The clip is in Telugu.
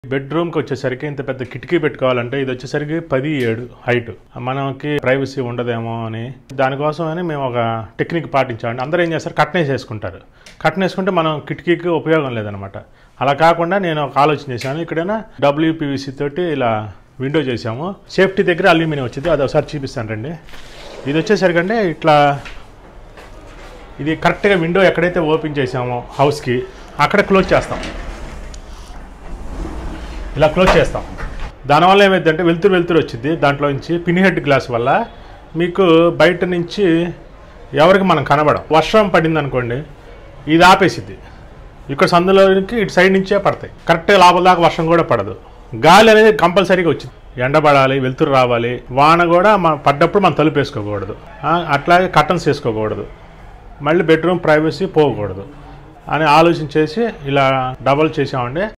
బెడ్రూమ్కి వచ్చేసరికి ఇంత పెద్ద కిటికీ పెట్టుకోవాలంటే ఇది వచ్చేసరికి పది ఏడు హైట్ మనకి ప్రైవసీ ఉండదేమో అని దానికోసం అని మేము ఒక టెక్నిక్ పాటించామండి అందరూ ఏం చేస్తారు కట్నేసి వేసుకుంటారు కట్నేసుకుంటే మనం కిటికీకి ఉపయోగం లేదనమాట అలా కాకుండా నేను ఒక ఆలోచన చేశాను ఇక్కడైనా డబ్ల్యూపీవీసీ తోటి ఇలా విండో చేసాము సేఫ్టీ దగ్గర అల్యూమినియం వచ్చింది అది ఒకసారి చూపిస్తాను రండి ఇది వచ్చేసరికంటే ఇట్లా ఇది కరెక్ట్గా విండో ఎక్కడైతే ఓపెన్ చేసామో హౌస్కి అక్కడ క్లోజ్ చేస్తాం ఇలా క్లోజ్ చేస్తాం దానివల్ల ఏమైందంటే వెలుతురు వెలుతురు వచ్చింది దాంట్లో నుంచి పిన్ హెడ్ గ్లాస్ వల్ల మీకు బయట నుంచి ఎవరికి మనం కనబడం వర్షం పడింది అనుకోండి ఇది ఆపేసిద్ది ఇక్కడ సందులోకి ఇటు సైడ్ నుంచే పడతాయి కరెక్ట్గా లోపల దాకా వర్షం కూడా పడదు గాలి అనేది కంపల్సరీగా వచ్చింది ఎండ పడాలి వెలుతురు రావాలి వాన కూడా మన పడ్డప్పుడు మనం తలుపు వేసుకోకూడదు ఆ, అట్లాగే కర్టన్స్ వేసుకోకూడదు మళ్ళీ బెడ్రూమ్ ప్రైవసీ పోకూడదు అని ఆలోచన చేసి ఇలా డబల్ చేసామండి